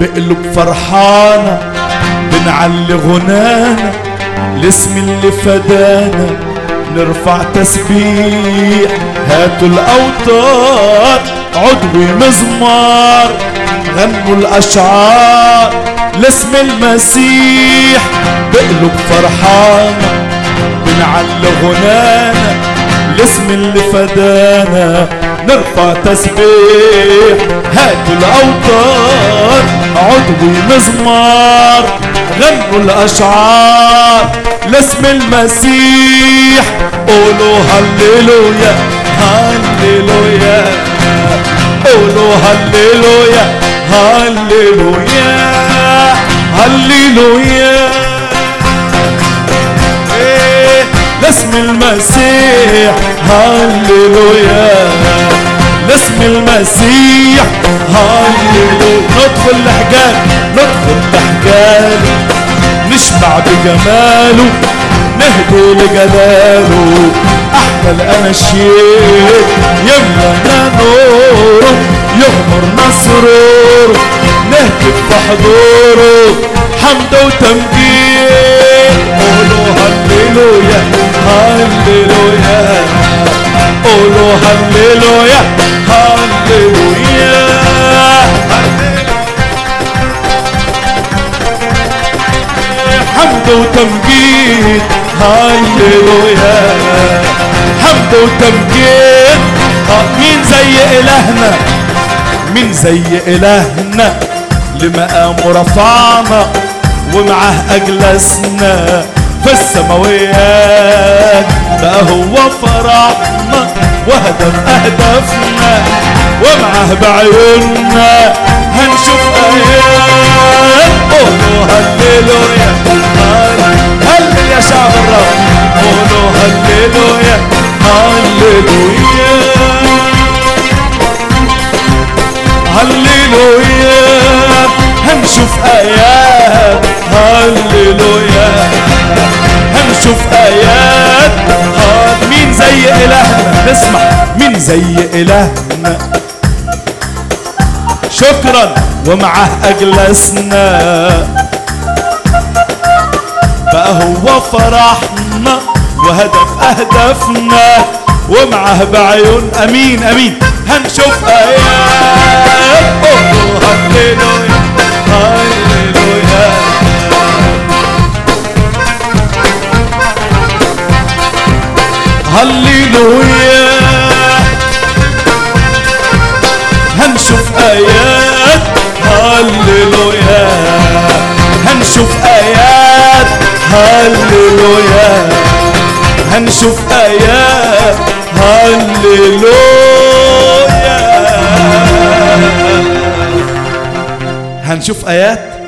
بقلب فرحانة بنعلي غنانا الاسم اللي فدانا نرفع تسبيح هاتوا الأوتار عضوي مزمار غنوا الأشعار لاسم المسيح بقلب فرحانة بنعلي غنانا الاسم اللي فدانا نرفع تسبيح هاتوا الأوتار عضوي مزمار غنوا الأشعار لاسم المسيح قولوا هللويا هللويا قولوا هللويا هللويا هللويا إيه، لاسم المسيح هللويا لاسم المسيح هللويا ندخل لحجال ندخل لحجال نشبع بجماله نهدي لجلاله احلى الاناشيد يملانا نوره يغمرنا سروره نهتف في حضوره حمد وتمجيد قولوا هللويا هللويا قولوا هللويا هللويا حمد وتمجيد هللويا حمد وتمجيد آه، مين زي إلهنا مين زي إلهنا لمقامه رفعنا ومعه أجلسنا في السماويات بقى هو فرحنا وهدف أهدافنا ومعه بعيوننا هنشوف آيات قولوا هللويا هل- هلل يا شعب الرب قولوا هللويا هللويا هللويا هنشوف آيات هللويا هنشوف آيات آه، مين زي إلهنا نسمع مين زي إلهنا شكرا ومعه أجلسنا بقى هو فرحنا وهدف أهدافنا ومعه بعيون أمين أمين هنشوف آيات أوه هللويا هللويا هللويا هنشوف آيات هللويا هنشوف آيات هللويا هنشوف آيات هللويا هنشوف آيات